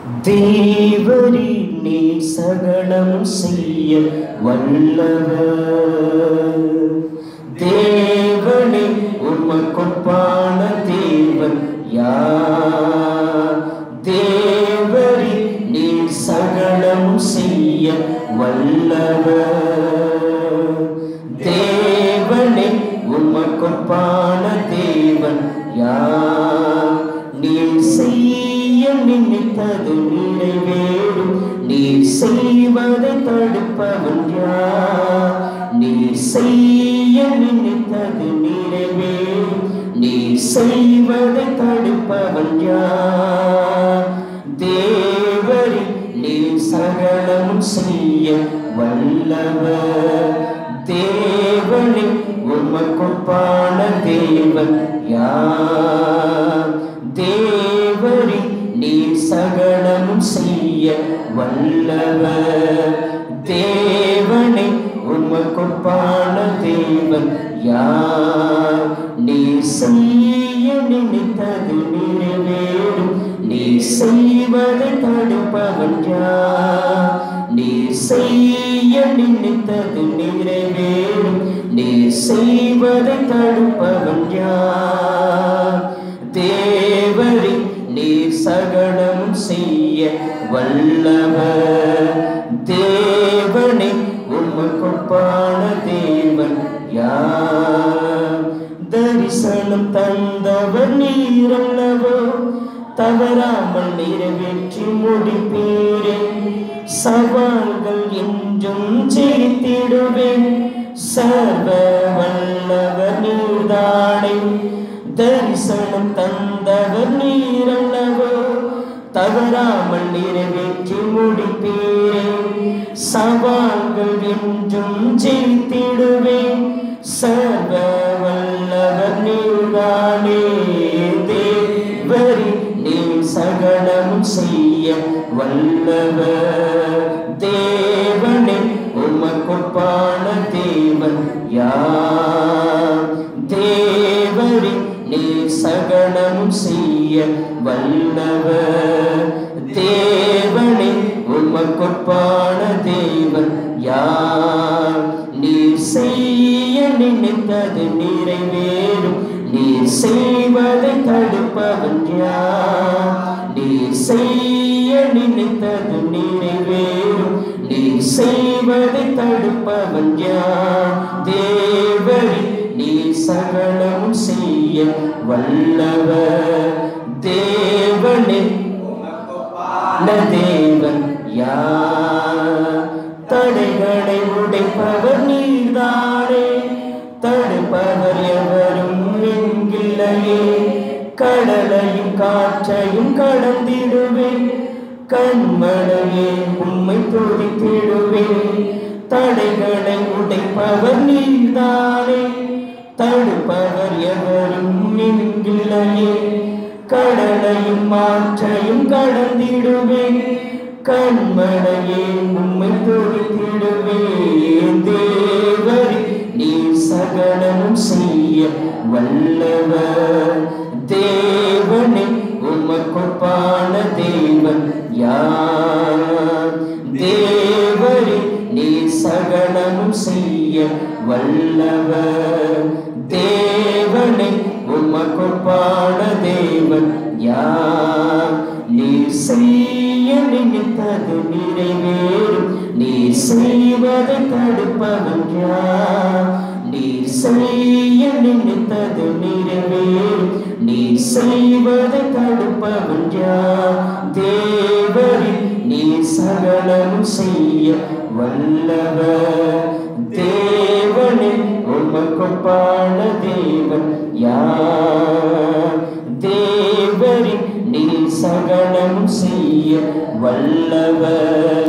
தேவரி நீ சகலம் செய்ய வல்லவர் தேவனே உமக்கொப்பான தேவன் யார் தேவரி நீ சகலம் செய்ய வல்லவர் தேவனே உமக்கொப்பான தேவன் யார் நீ செய்ய நினைத்தது நிறைவேறும் நீ செய்வதை தடுப்பவன் யார் நீ செய்ய நினைத்தது நிறைவேறும் நீ செய்வதை தடுப்பவன் யார் தேவரி நீ சகலம் செய்ய வல்லவர் தேவனே உமக்கொப்பான தேவன் யார் தேவரி நீ சகலம் செய்ய வல்லவர் தேவனே உமக்கொப்பான தேவன் யார் நீ செய்ய நினைத்தது நிறைவேறும் நீ செய்வதை தடுப்பவன் யார் நீ செய்ய நினைத்தது நிறைவேறும் நீ செய்வதை தடுப்பவன் யார் தேவரி நீ சகலம் செய்ய வல்லவர் தேவனே உமக்கொப்பான தேவன் யார் தரிசனம் தந்தவர் நீரல்லவோ தவறாமல் நிறைவேற்றி முடிப்பீரே சவால்கள் என்றும் ஜெயித்திடுவேன் சர்வ வல்லவர் நீர்தானே தரிசனம் தந்தவர் நீரல்லவோ தவறாமல் நிறைவேற்றி முடிப்பீரே சவால்கள் என்றும் ஜெயித்திடுவேன் சர்வ வல்லவர் நீர்தானே தேவரி நீ சகலம் செய்ய வல்லவர் தேவனே உமக்கொப்பான தேவன் யார் தேவரி நீ சகலம் செய்ய வல்லவர் தேவனே உமக்கொப்பான தேவன் யார் நீ செய்ய நினைத்தது நிறைவேறும் நீ செய்வதை தடுப்பவன் யார் நீ செய்ய நினைத்தது நிறைவேறும் நீ செய்வதை தடுப்பவன் யார் தேவரி நீ சகலம் செய்ய வல்லவர் தேவனே உமக்கொப்பான தேவன் யார் தடைகளை உடைப்பவர் நீர்தானே தடுப்பவர் எவரும் எங்கில்லையே கடலையும் காற்றையும் கடந்திடுவேன் கண்மலையே உம்மை துதித்திடுவேன் தடைகளை உடைப்பவர் நீர்தானே தடுப்பவர் எவரும் எங்கில்லையே கடலையும் மாற்றையும் கடந்திடுவேன் கண்மலையே உம்மை துதித்திடுவேன் தேவரி நீ சகலமும் செய்ய வல்லவர் தேவனே உமக்கொப்பான தேவன் யார் தேவரி நீ சகலமும் செய்ய வல்லவர் தேவனே உமக்கொப்பான தேவன் யார் நீ செய்ய நினைத்தது நிறைவேறும் நீ செய்வதை தடுப்பவன் யார் நீ செய்ய நினைத்தது நிறைவேறும் நீ செய்வதை தடுப்பவன் யார் தேவரி நீ சகலம் செய்ய வல்லவர் தேவனே உமக்கொப்பான தேவன் யார் தேவரி நீ சகலம் செய்ய வல்லவர்